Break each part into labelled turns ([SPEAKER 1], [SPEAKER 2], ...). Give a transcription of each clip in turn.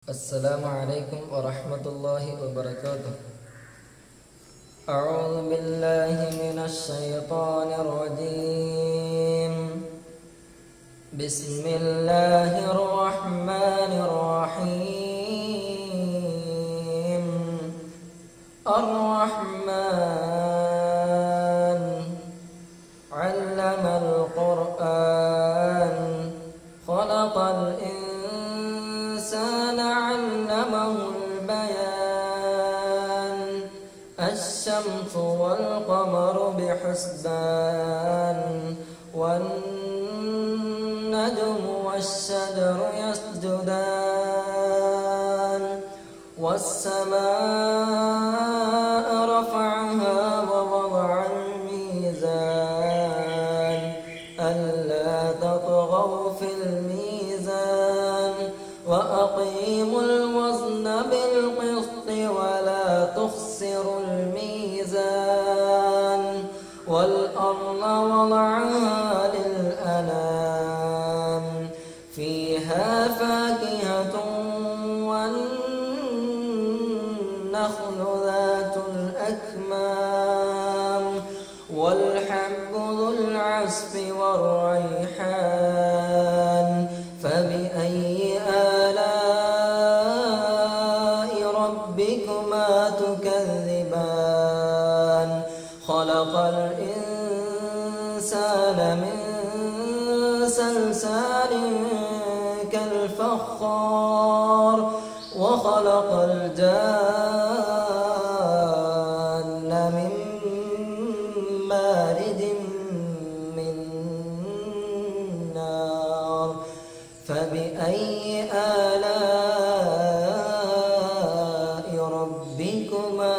[SPEAKER 1] السلام عليكم ورحمة الله وبركاته أعوذ بالله من الشيطان الرجيم بسم الله الرحمن الرحيم الرحمن علم القرآن خلق الإنسان علمه البيان الشمس والقمر بحسبان والنجم والشجر يسجدان والسماء رفعها ووضع الميزان ألا تطغوا في الميزان وأقيموا الوزن بالقسط ولا تخسروا الميزان والأرض وضعها للأنام فيها فاكهة والنخل ذات الأكمام والحب ذو العصف والريحان فبأي آلاء ربكما تكذبان خلق الإنسان من سلسال كالفخار وخلق الجان من مارد من نار فبأي آلاء ربكما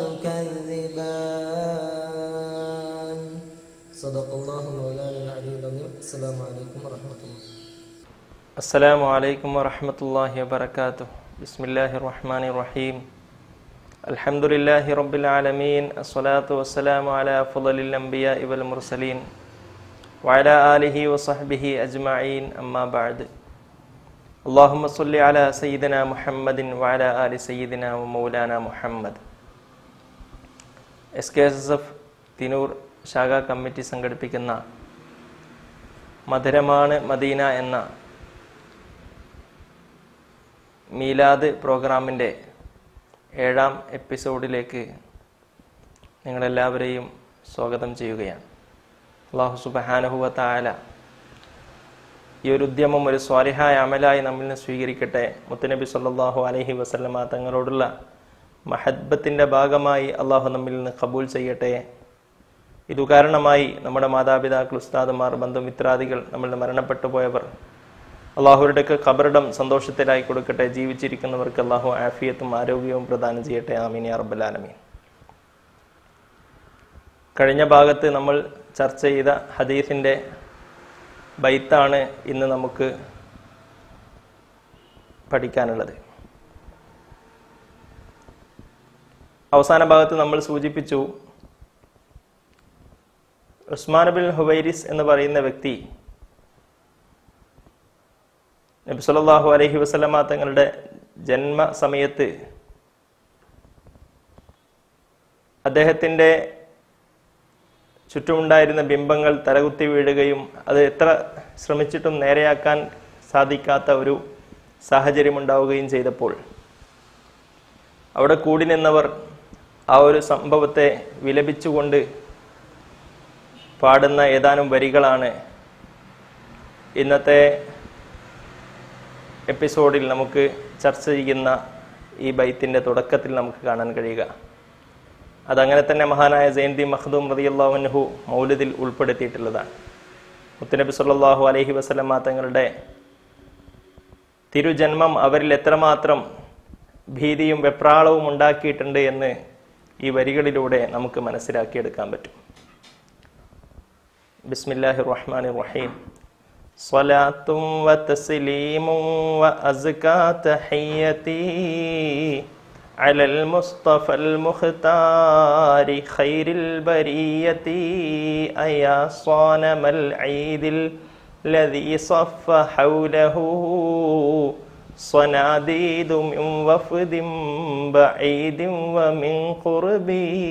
[SPEAKER 1] تكذبان صدق الله مولانا العلي العظيم السلام عليكم ورحمة الله
[SPEAKER 2] السلام عليكم ورحمة الله وبركاته بسم الله الرحمن الرحيم الحمد لله رب العالمين الصلاة والسلام على أفضل الأنبياء والمرسلين وعلى آله وصحبه أجمعين أما بعد اللهم صل على سيدنا محمد وعلى آل سيدنا ومولانا محمد S K S S F Thinur ശാഖാ committee സംഘടിപ്പിക്കുന്ന മധുരമാണ് മദീന എന്ന മീലാദ് പ്രോഗ്രാമിൻ്റെ ഏഴാം എപ്പിസോഡിലേക്ക് നിങ്ങളെല്ലാവരെയും സ്വാഗതം ചെയ്യുകയാണ് അള്ളാഹു സുബഹാനഹുവ താല ഈ ഒരു ഉദ്യമം ഒരു സ്വാലിഹായ അമലായി നമ്മിൽ നിന്ന് സ്വീകരിക്കട്ടെ മുത്തുനബി സല്ലാഹു അലഹി വസല്ലമ തങ്ങളോടുള്ള മഹബത്തിൻ്റെ ഭാഗമായി അള്ളാഹു നമ്മിൽ നിന്ന് കബൂൽ ചെയ്യട്ടെ ഇതു കാരണമായി നമ്മുടെ മാതാപിതാക്കൾ ഉസ്താദുമാർ ബന്ധുമിത്രാദികൾ നമ്മളുടെ മരണപ്പെട്ടു പോയവർ അള്ളാഹുരുടെയൊക്കെ ഖബറിടം സന്തോഷത്തിലായി കൊടുക്കട്ടെ ജീവിച്ചിരിക്കുന്നവർക്ക് അള്ളാഹു ആഫിയത്തും ആരോഗ്യവും പ്രദാനം ചെയ്യട്ടെ ആമീൻ യാ റബ്ബൽ ആലമീൻ കഴിഞ്ഞ ഭാഗത്ത് നമ്മൾ ചർച്ച ചെയ്ത ഹദീസിൻ്റെ ബൈത്താണ് ഇന്ന് നമുക്ക് പഠിക്കാനുള്ളത് അവസാന ഭാഗത്ത് നമ്മൾ സൂചിപ്പിച്ചു ഉസ്മാൻ ബിൻ ഹുവൈരിസ് എന്ന് പറയുന്ന വ്യക്തി നബി സല്ലല്ലാഹു അലൈഹി വസല്ലമ തങ്ങളുടെ ജന്മ സമയത്ത് അദ്ദേഹത്തിൻ്റെ ചുറ്റുമുണ്ടായിരുന്ന ബിംബങ്ങൾ തലകുത്തി വീഴുകയും അത് എത്ര ശ്രമിച്ചിട്ടും നേരെയാക്കാൻ സാധിക്കാത്ത ഒരു സാഹചര്യം ഉണ്ടാവുകയും ചെയ്തപ്പോൾ അവിടെ കൂടി നിന്നവർ ആ ഒരു സംഭവത്തെ വിലപിച്ചുകൊണ്ട് പാടുന്ന ഏതാനും വരികളാണ് ഇന്നത്തെ എപ്പിസോഡിൽ നമുക്ക് ചർച്ച ചെയ്യുന്ന ഈ ബൈത്തിൻ്റെ തുടക്കത്തിൽ നമുക്ക് കാണാൻ കഴിയുക അതങ്ങനെ തന്നെ മഹാനായ ജയന്തി മഖ്ദൂം റതിയല്ലാഹുൻഹു മൗലിദിൽ ഉൾപ്പെടുത്തിയിട്ടുള്ളതാണ് മുത്തുനബി സല്ലാഹു അലഹി വസ്ലമ തങ്ങളുടെ തിരുജന്മം അവരിൽ എത്രമാത്രം ഭീതിയും വെപ്രാളവും ഉണ്ടാക്കിയിട്ടുണ്ട് എന്ന് ഈ വരികളിലൂടെ നമുക്ക് മനസ്സിലാക്കിയെടുക്കാൻ പറ്റും ബിസ്മില്ലാഹി റഹ്മാൻ റഹീം صلاة وتسليم وأزكى تحيتي على المصطفى المختار خير البرية أيا صانم العيد الذي صف حوله صناديد من وفد بعيد ومن قرب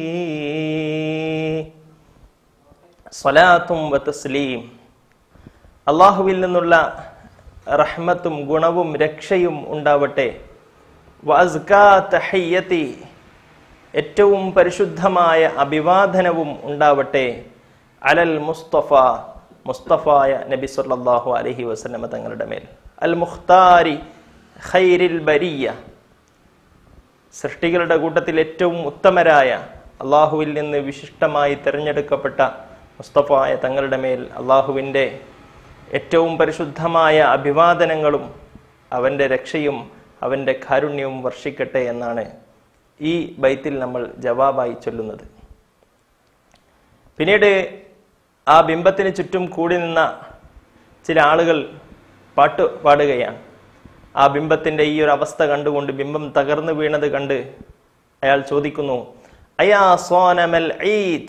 [SPEAKER 2] صلاة وتسليم അള്ളാഹുവിൽ നിന്നുള്ള റഹ്മത്തും ഗുണവും രക്ഷയും ഉണ്ടാവട്ടെ വഅസ്കാ തഹയ്യത്തി ഏറ്റവും പരിശുദ്ധമായ അഭിവാദനവും ഉണ്ടാവട്ടെ അലൽ മുസ്തഫ മുസ്തഫായ നബി സല്ലല്ലാഹു അലൈഹി വസല്ലമ തങ്ങളുടെ മേൽ അൽ മുഖ്താരി ഖൈരിൽ ബരിയ സൃഷ്ടികളുടെ കൂട്ടത്തിൽ ഏറ്റവും ഉത്തമരായ അള്ളാഹുവിൽ നിന്ന് വിശിഷ്ടമായി തിരഞ്ഞെടുക്കപ്പെട്ട മുസ്തഫായ തങ്ങളുടെ മേൽ അള്ളാഹുവിൻ്റെ ഏറ്റവും പരിശുദ്ധമായ അഭിവാദനങ്ങളും അവൻ്റെ രക്ഷയും അവൻ്റെ കാരുണ്യവും വർഷിക്കട്ടെ എന്നാണ് ഈ ബൈത്തിൽ നമ്മൾ ജവാബായി ചൊല്ലുന്നത് പിന്നീട് ആ ബിംബത്തിന് ചുറ്റും കൂടി നിന്ന ചില ആളുകൾ പാട്ട് പാടുകയാണ് ആ ബിംബത്തിന്റെ ഈ ഒരു അവസ്ഥ കണ്ടുകൊണ്ട് ബിംബം തകർന്നു വീണത് കണ്ട് അയാൾ ചോദിക്കുന്നു അയാ സോനമൽ ഈദ്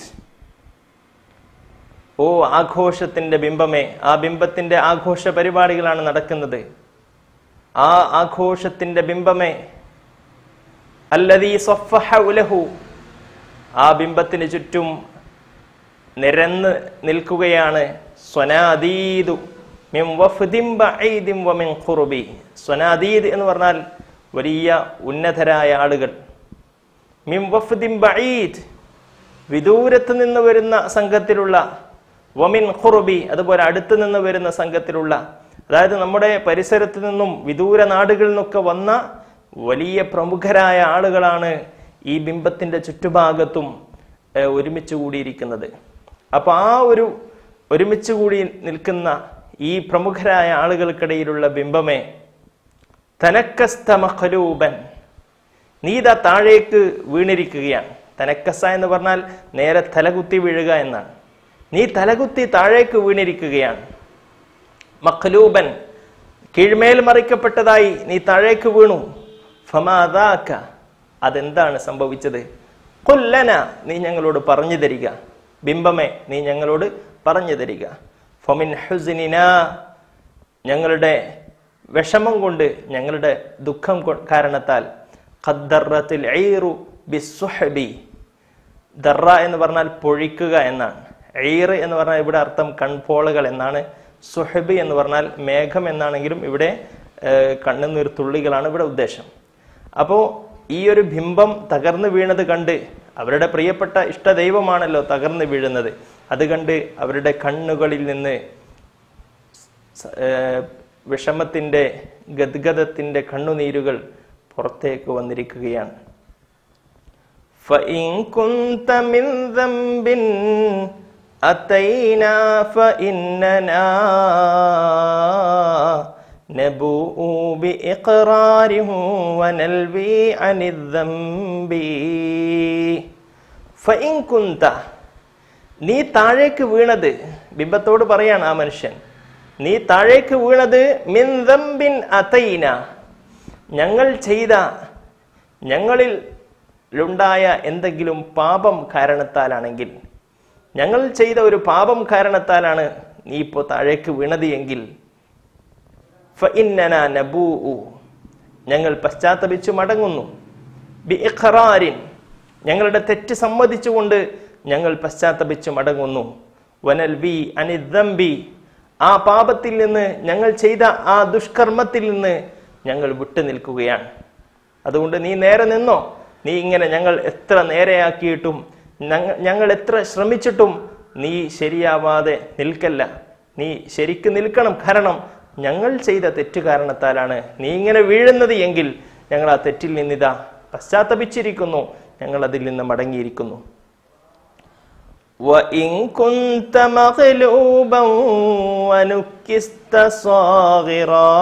[SPEAKER 2] ഓ ആഘോഷത്തിന്റെ ബിംബമേ ആ ബിംബത്തിന്റെ ആഘോഷ പരിപാടികളാണ് നടക്കുന്നത് ആ ആഘോഷത്തിന്റെ ബിംബമേ അല്ലതീ സഫഹ ഉലഹു ആ ബിംബത്തിന് ചുറ്റും നിരന്ന് നിൽക്കുകയാണ് സ്വനാദീദു മിൻ വഫ്ദിൻ ബഈദിൻ വമിൻ ഖുർബി സ്വനാദീദ് എന്ന് പറഞ്ഞാൽ വലിയ ഉന്നതരായ ആളുകൾ മിൻ വഫ്ദിൻ ബഈദ് വിദൂരത്ത് നിന്ന് വരുന്ന സംഘത്തിലുള്ള വമിൻ ഖുർബി അതുപോലെ അടുത്ത് നിന്ന് വരുന്ന സംഘത്തിലുള്ള അതായത് നമ്മുടെ പരിസരത്ത് നിന്നും വിദൂര നാടുകളിൽ നിന്നൊക്കെ വന്ന വലിയ പ്രമുഖരായ ആളുകളാണ് ഈ ബിംബത്തിന്റെ ചുറ്റുഭാഗത്തും ഏഹ്, ഒരുമിച്ച് കൂടിയിരിക്കുന്നത് അപ്പൊ ആ ഒരു ഒരുമിച്ച് കൂടി നിൽക്കുന്ന ഈ പ്രമുഖരായ ആളുകൾക്കിടയിലുള്ള ബിംബമേ തനക്കസ്ത മഖലൂബൻ നീ ഇതാ താഴേക്ക് വീണിരിക്കുകയാണ് തനക്കസ എന്ന് പറഞ്ഞാൽ നേരെ തലകുത്തി വീഴുക എന്നാണ് നീ തലകുത്തി താഴേക്ക് വീണിരിക്കുകയാണ് മഖലൂബൻ കീഴ്മേൽ മറിക്കപ്പെട്ടതായി നീ താഴേക്ക് വീണു ഫമാദാക്ക അതെന്താണ് സംഭവിച്ചത് കൊല്ലന നീ ഞങ്ങളോട് പറഞ്ഞു തരിക ബിംബമേ നീ ഞങ്ങളോട് പറഞ്ഞു തരിക ഫമിൻ ഹുസിനിന ഞങ്ങളുടെ വിഷമം കൊണ്ട് ഞങ്ങളുടെ ദുഃഖം കൊ- കാരണത്താൽ ഖദ്ദറത്തിൽ ഐറു ബിസ്സുഹബി ദറ എന്ന് പറഞ്ഞാൽ പൊഴിക്കുക എന്നാണ് ഐറ് എന്ന് പറഞ്ഞാൽ ഇവിടെ അർത്ഥം കൺപോളകൾ എന്നാണ് സുഹബി എന്ന് പറഞ്ഞാൽ മേഘം എന്നാണെങ്കിലും ഇവിടെ ഏഹ്, കണ്ണുനീർ തുള്ളികളാണ് ഇവിടെ ഉദ്ദേശം അപ്പോൾ ഈ ഒരു ബിംബം തകർന്നു വീണത് കണ്ട് അവരുടെ പ്രിയപ്പെട്ട ഇഷ്ടദൈവമാണല്ലോ തകർന്നു വീഴുന്നത് അത് കണ്ട് അവരുടെ കണ്ണുകളിൽ നിന്ന് സ- ഏഹ് വിഷമത്തിന്റെ ഗദ്ഗതത്തിന്റെ കണ്ണുനീരുകൾ പുറത്തേക്ക് വന്നിരിക്കുകയാണ് فإن كنت من ذنب أتينا فإننا نبوء بإقرار ونلوي عن الذنب فإن كنت നീ താഴേക്ക് വീണത് ബിംബത്തോട് പറയാണ് ആ മനുഷ്യൻ നീ താഴേക്ക് വീണത് മിൻ ദംബിൻ അതൈന ഞങ്ങൾ ചെയ്ത ഞങ്ങളിൽ ലുണ്ടായ എന്തെങ്കിലും പാപം കാരണത്താലാണെങ്കിൽ ഞങ്ങൾ ചെയ്ത ഒരു പാപം കാരണത്താലാണ് നീ ഇപ്പോൾ താഴേക്ക് വീണത് എങ്കിൽ ഫഇന്നന നബൂഉ ഞങ്ങൾ പശ്ചാത്തപിച്ചു മടങ്ങുന്നു ബി ഇഖ്റാരിൻ ഞങ്ങളുടെ തെറ്റ് സമ്മതിച്ചുകൊണ്ട് ഞങ്ങൾ പശ്ചാത്തപിച്ചു മടങ്ങുന്നു വനൽ വി അനിദംബി ആ പാപത്തിൽ നിന്ന് ഞങ്ങൾ ചെയ്ത ആ ദുഷ്കർമ്മത്തിൽ നിന്ന് ഞങ്ങൾ വിട്ടു നിൽക്കുകയാണ് അതുകൊണ്ട് നീ നേരെ നിന്നോ നീ ഇങ്ങനെ ഞങ്ങൾ എത്ര നേരെയാക്കിയിട്ടും ഞങ്ങൾ ഞങ്ങൾ എത്ര ശ്രമിച്ചിട്ടും നീ ശരിയാവാതെ നിൽക്കല്ല നീ ശരിക്ക് നിൽക്കണം കാരണം ഞങ്ങൾ ചെയ്ത തെറ്റ് കാരണത്താലാണ് നീ ഇങ്ങനെ വീഴുന്നത് എങ്കിൽ ഞങ്ങൾ ആ തെറ്റിൽ നിന്നിതാ പശ്ചാത്തപിച്ചിരിക്കുന്നു ഞങ്ങൾ അതിൽ നിന്ന് മടങ്ങിയിരിക്കുന്നു وإن كنت مغلوبا ونكست صاغرا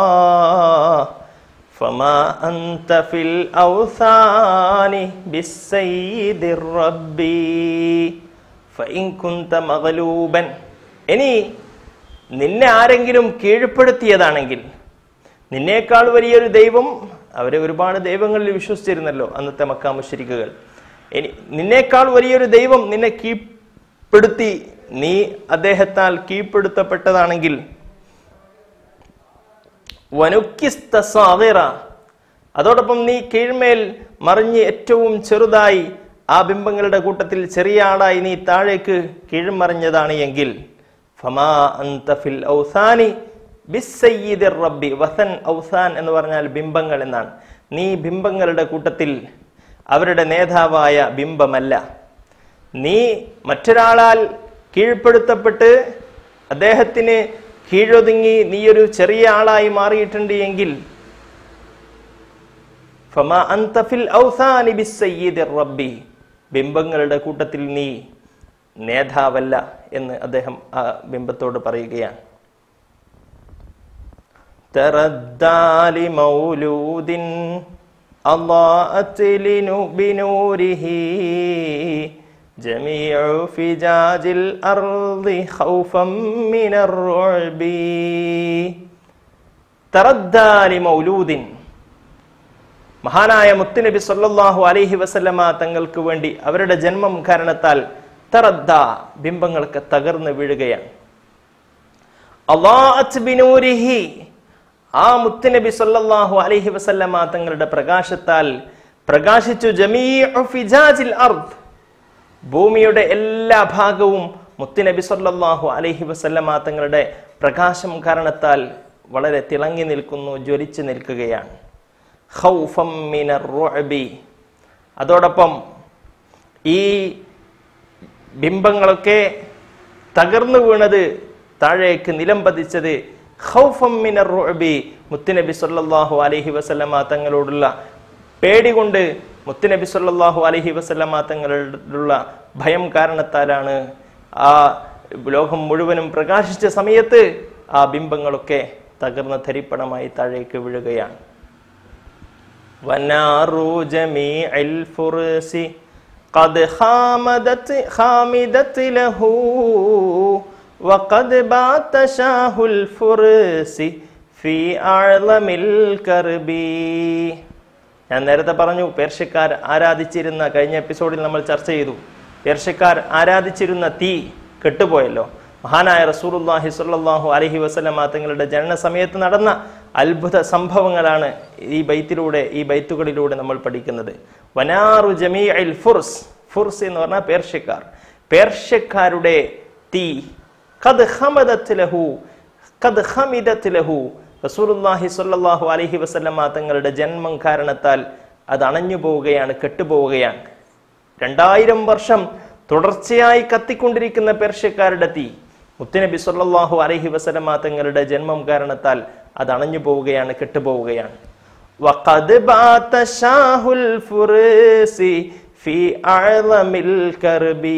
[SPEAKER 2] فما أنت في الأوثان بالسيد الرب فإن كنت مغلوبا ഇനി നിന്നെ ആരെങ്കിലും കീഴ്പ്പെടുത്തിയതാണെങ്കിൽ നിന്നേക്കാൾ വലിയൊരു ദൈവം അവരെ ഒരുപാട് ദൈവങ്ങളിൽ വിശ്വസിച്ചിരുന്നല്ലോ അന്നത്തെ മക്കാമുശരിക്കുകൾ ഇനി നിന്നേക്കാൾ വലിയൊരു ദൈവം നിന്നെ കീഴ്പ്പെടുത്തി നീ അദ്ദേഹത്താൽ കീഴ്പ്പെടുത്തപ്പെട്ടതാണെങ്കിൽ വനുക്കിസ്ത സാഗിറ അതോടൊപ്പം നീ കീഴ്മേൽ മറിഞ്ഞ് ഏറ്റവും ചെറുതായി ആ ബിംബങ്ങളുടെ കൂട്ടത്തിൽ ചെറിയ ആളായി നീ താഴേക്ക് കീഴ്മറിഞ്ഞതാണ് എങ്കിൽ ഫമാ അന്ത ഫിൽ ഔസാനി ബിസ്സയ്യിദിർ റബ്ബി വസൻ ഔസാൻ എന്ന് പറഞ്ഞാൽ ബിംബങ്ങൾ എന്നാണ് നീ ബിംബങ്ങളുടെ കൂട്ടത്തിൽ അവരുടെ നേതാവായ ബിംബമല്ല നീ മറ്റൊരാളാൽ കീഴ്പ്പെടുത്തപ്പെട്ട് അദ്ദേഹത്തിന് കീഴൊതുങ്ങി നീയൊരു ചെറിയ ആളായി മാറിയിട്ടുണ്ട് എങ്കിൽ ഫമാ അന്ത ഫിൽ ഔസാനി ബിസ്സയ്യിദിർ റബ്ബി ബിംബങ്ങളുടെ കൂട്ടത്തിൽ നീ നേതാവല്ല എന്ന് അദ്ദേഹം ആ ബിംബത്തോട് പറയുകയാണ് تردى لمولود أضاءت لنو- بنوره جميع فجاج الأرض خوفا من الرعب تردى لمولود മഹാനായ മുത്തുനബി സല്ലല്ലാഹു അലൈഹി വസല്ലമ തങ്ങൾക്ക് വേണ്ടി അവരുടെ ജന്മം കാരണത്താൽ തറദ്ദ ബിംബങ്ങളൊക്കെ തകർന്നു വീഴുകയാണ് അള്ളാഅത്ത് ബിനൂരിഹി ആ മുത്തുനബി സല്ലല്ലാഹു അലൈഹി വസല്ലമ തങ്ങളുടെ പ്രകാശത്താൽ പ്രകാശിച്ചു ജമീഉ ഫിജാജിൽ അർദ് ഭൂമിയുടെ എല്ലാ ഭാഗവും മുത്തുനബി സല്ലല്ലാഹു അലൈഹി വസല്ലമ തങ്ങളുടെ പ്രകാശം കാരണത്താൽ വളരെ തിളങ്ങി നിൽക്കുന്നു ജ്വലിച്ചു നിൽക്കുകയാണ് ഖൗഫം മിനർ റുഅബി അതോടൊപ്പം ഈ ബിംബങ്ങളൊക്കെ തകർന്നു വീണത് താഴേക്ക് നിലം പതിച്ചത് ഖൗഫം മിനർ റുഅബി മുത്തുനബി സല്ലല്ലാഹു അലൈഹി വസല്ലമ തങ്ങളോടുള്ള പേടി കൊണ്ട് മുത്തുനബി സല്ലല്ലാഹു അലൈഹി വസല്ലമ തങ്ങളോടുള്ള ഭയം കാരണത്താലാണ് ആ ലോകം മുഴുവനും പ്രകാശിച്ച സമയത്ത് ആ ബിംബങ്ങളൊക്കെ തകർന്ന ധരിപ്പണമായി താഴേക്ക് വീഴുകയാണ് ونار جميع الفرس قد خامدت خامدت له وقد بات شاه الفرس في أعظم الكرب ഞാൻ നേരത്തെ പറഞ്ഞു പേർഷ്യക്കാർ ആരാധിച്ചിരുന്ന കഴിഞ്ഞ എപ്പിസോഡിൽ നമ്മൾ ചർച്ച ചെയ്തു പേർഷ്യക്കാർ ആരാധിച്ചിരുന്ന തീ കെട്ടുപോയല്ലോ മഹാനായ റസൂലുള്ളാഹി സ്വല്ലല്ലാഹു അലൈഹി വസല്ലമ തങ്ങളുടെ ജനന സമയത്ത് നടന്ന അത്ഭുത സംഭവങ്ങളാണ് ഈ ബൈത്തിലൂടെ ഈ ബൈത്തുകളിലൂടെ നമ്മൾ പഠിക്കുന്നത് വനാറു ജമീഅൽ ഫുർസ് ഫുർസ് എന്ന് പറഞ്ഞാൽ പേർഷ്യക്കാർ പേർഷ്യക്കാരുടെ തീ ഖദ് ഖമദത് ലഹു ഖദ് ഖമിദത് ലഹു റസൂലുള്ളാഹി സ്വല്ലല്ലാഹു അലൈഹി വസല്ലമ തങ്ങളുടെ ജന്മം കാരണത്താൽ അത് അണഞ്ഞു പോവുകയാണ് കെട്ടുപോവുകയാണ് രണ്ടായിരം വർഷം തുടർച്ചയായി കത്തിക്കൊണ്ടിരിക്കുന്ന പേർഷ്യക്കാരുടെ തീ മുത്തുനബി സല്ലല്ലാഹു അലൈഹി വസല്ലമ തങ്ങളുടെ ജന്മം കാരണത്താൽ അത് അണഞ്ഞു പോവുകയാണ് കെട്ടുപോവുകയാണ് വഖദ് ബാത ഷാഹുൽ ഫുറേസി ഫി അഅ്ളമിൽ കർബി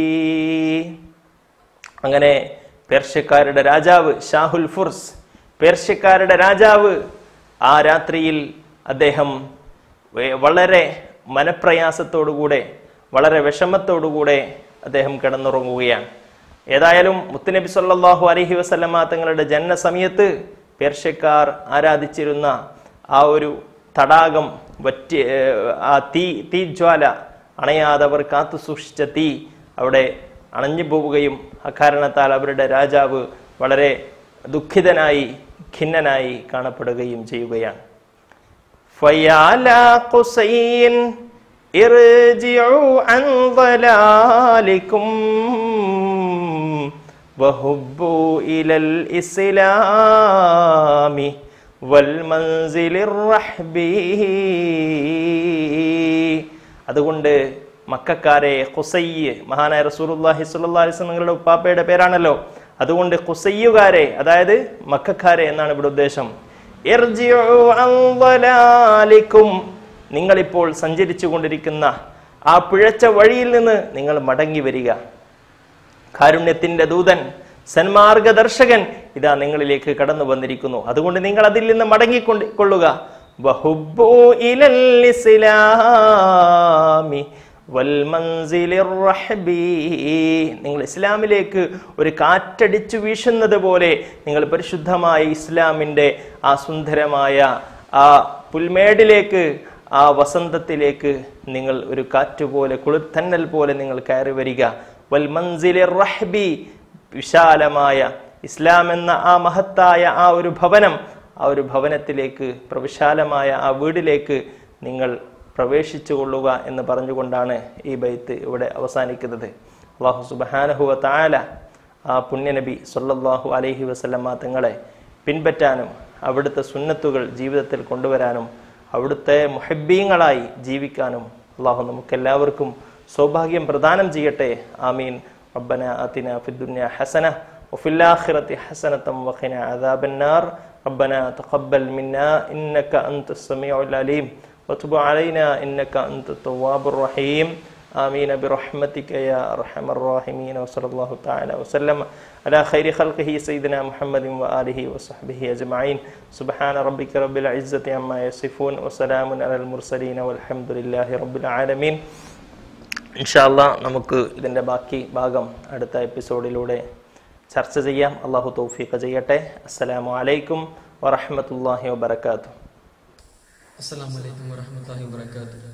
[SPEAKER 2] അങ്ങനെ പേർഷ്യക്കാരുടെ രാജാവ് ഷാഹുൽ ഫുർസ് പേർഷ്യക്കാരുടെ രാജാവ് ആ രാത്രിയിൽ അദ്ദേഹം വേ- വളരെ മനപ്രയാസത്തോടുകൂടെ വളരെ വിഷമത്തോടുകൂടെ അദ്ദേഹം കിടന്നുറങ്ങുകയാണ് ഏതായാലും മുത്തുനബി സല്ലല്ലാഹു അലൈഹി വസല്ലമ തങ്ങളുടെ ജനന സമയത്ത് പേർഷ്യക്കാർ ആരാധിച്ചിരുന്ന ആ ഒരു തടാകം വറ്റി ഏർ ആ തീ തീജ്വാല അണയാതെ അവർ കാത്തു സൂക്ഷിച്ച തീ അവിടെ അണഞ്ഞു പോവുകയും അക്കാരണത്താൽ അവരുടെ രാജാവ് വളരെ ദുഃഖിതനായി ഖിന്നനായി കാണപ്പെടുകയും ചെയ്യുകയാണ് فيا قصين ارجعوا عن ضلالكم وهبوا إلى الإسلام والمنزل الرحبي അതുകൊണ്ട് മക്കാരെ ഖുസയ്യ് മഹാനായ റസൂലുള്ളാഹി സ്വല്ലല്ലാഹി അലൈഹി വസല്ലം നിങ്ങളുടെ ഉപ്പാപ്പയുടെ പേരാണല്ലോ അതുകൊണ്ട് ഖുസയ്യുകാരെ അതായത് മക്കാരെ എന്നാണ് ഇവിടെ ഉദ്ദേശം ഇർജിഉ അൻ ളലാലിക്കും നിങ്ങളിപ്പോൾ സഞ്ചരിച്ചു കൊണ്ടിരിക്കുന്ന ആ പിഴച്ച വഴിയിൽ നിന്ന് നിങ്ങൾ മടങ്ങി വരിക കാരുണ്യത്തിന്റെ ദൂതൻ സന്മാർഗദർശകൻ ഇതാ നിങ്ങളിലേക്ക് കടന്നു വന്നിരിക്കുന്നു അതുകൊണ്ട് നിങ്ങൾ അതിൽ നിന്ന് മടങ്ങിക്കൊണ്ട് കൊള്ളുക വഹുബ്ബു ഇലൽ ഇസ്ലാമി വൽ മൻസിലിർ റഹ്ബി. നിങ്ങൾ ഇസ്ലാമിലേക്ക് ഒരു കാറ്റടിച്ചു വീശുന്നത് പോലെ നിങ്ങൾ പരിശുദ്ധമായ ഇസ്ലാമിന്റെ ആ സുന്ദരമായ ആ പുൽമേടിലേക്ക് ആ വസന്തത്തിലേക്ക് നിങ്ങൾ ഒരു കാറ്റുപോലെ കുളിർത്തന്നൽ പോലെ നിങ്ങൾ കയറി വരിക വൽ മൻസിലിർ റഹ്ബി വിശാലമായ ഇസ്ലാം എന്ന ആ മഹത്തായ ആ ഒരു ഭവനം ആ ഒരു ഭവനത്തിലേക്ക് പ്രവിശാലമായ ആ വീടിലേക്ക് നിങ്ങൾ പ്രവേശിച്ചു കൊള്ളുക എന്ന് പറഞ്ഞുകൊണ്ടാണ് ഈ ബൈത്ത് ഇവിടെ അവസാനിക്കുന്നത് അള്ളാഹു സുബാനഹുവ താല ആ പുണ്യനബി സല്ലല്ലാഹു അലൈഹി വസല്ലമ തങ്ങളെ പിൻപറ്റാനും അവിടുത്തെ സുന്നത്തുകൾ ജീവിതത്തിൽ കൊണ്ടുവരാനും അവിടുത്തെ മുഹബ്ബീങ്ങളായി ജീവിക്കാനും അള്ളാഹു നമുക്കെല്ലാവർക്കും സൗഭാഗ്യം പ്രദാനം ചെയ്യട്ടെ ആമീൻ റബ്ബന ആതിന ഫിദ്ദുനിയ ഹസന وفي الآخرة حسنة وقنا عذاب النار ربنا تقبل منا إنك أنت السميع العليم وتب علينا إنك أنت التواب الرحيم آمين برحمتك يا أرحم الراحمين وصلى الله تعالى وسلم على خير خلقه سيدنا محمد وآله وصحبه أجمعين سبحان ربك رب العزة عما يصفون وسلام على المرسلين والحمد لله رب العالمين ഇൻഷാല്ല നമുക്ക് ഇതിൻ്റെ ബാക്കി ഭാഗം അടുത്ത എപ്പിസോഡിലൂടെ ചർച്ച ചെയ്യാം അള്ളാഹു തൗഫീഖ് ചെയ്യട്ടെ അസ്സലാമു അലൈക്കും വറഹ്മത്തുള്ളാഹി വബറകാതുഹു
[SPEAKER 1] അസ്സലാമു അലൈക്കും വറഹ്മത്തുള്ളാഹി വബറകാതുഹു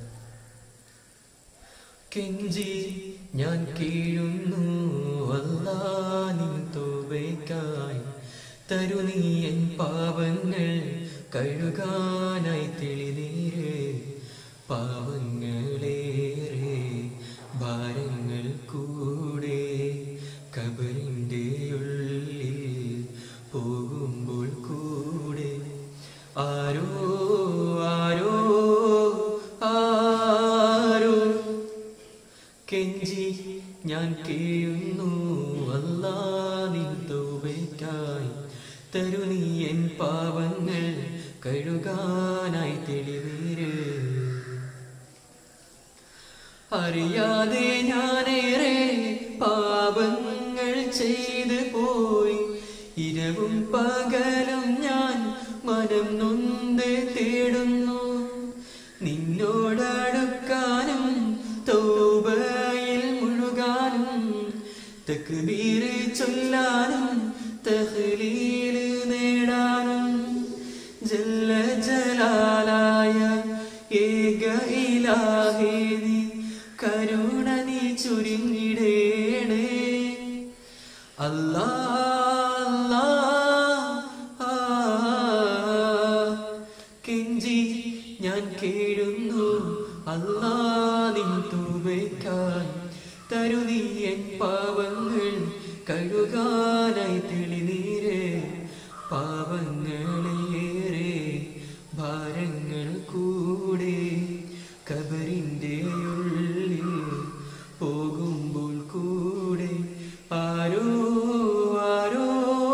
[SPEAKER 1] കെഞ്ചി ഞാൻ കീഴുന്നു അല്ലാ നിൻ തോബയ്ക്കായി തരുനീ എൻ പാവങ്ങൾ കഴുകാനായി തെളിനീര് പാവങ്ങളേറെ ഭാരങ്ങൾ കൂടെ കബറിൻ്റെ ഉള്ളിൽ പോകുമ്പോൾ കൂടെ ആരോ ആരോ ആരോ കെഞ്ചി ഞാൻ കേഴുന്നു അല്ലാ നിൻ തൗബയ്ക്കായി തരുനീ എൻ പാവങ്ങൾ കഴുകാനായി തെളിനീര് അറിയാതെ ഞാനേറെ പാപങ്ങൾ ചെയ്തു പോയി ഇരവും പകലും ഞാൻ മനം നൊന്ത് തേടുന്നു നിന്നോടടുക്കാനും തൗബയിൽ മുഴുകാനും തക്ബീർ ചൊല്ലാനും തഹ്ലീൽ നേടാനും ജല്ല ജലാലായ ഏക ഇലാഹേ നീ കരുണ നീ ചുരുങ്ങിടേണേ അല്ലാ അല്ലാ, ആ, കെഞ്ചി ഞാൻ കേഴുന്നു അല്ലാ നിൻ തൂവയ്ക്കാൻ തരുനീ എൻ പാവങ്ങൾ കഴുകാനായി തെളിനീര് പാവങ്ങളേറെ ഭാരങ്ങൾ കൂടെ കബറിൻ്റെ ഉള്ളിൽ പോകുമ്പോൾ കൂടെ ആരോ ആരോ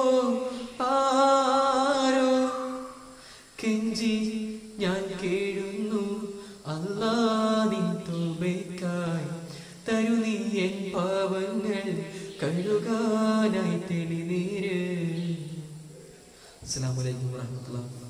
[SPEAKER 1] ആരോ കെഞ്ചി ഞാൻ കേഴുന്നു അല്ലാ നിൻ തോബയ്ക്കായി തരുനീ എൻ പാവങ്ങൾ കഴുകാനായി തെളിനീര് അസ്സലാമു അലൈക്കും വറഹ്മത്തുള്ളാഹി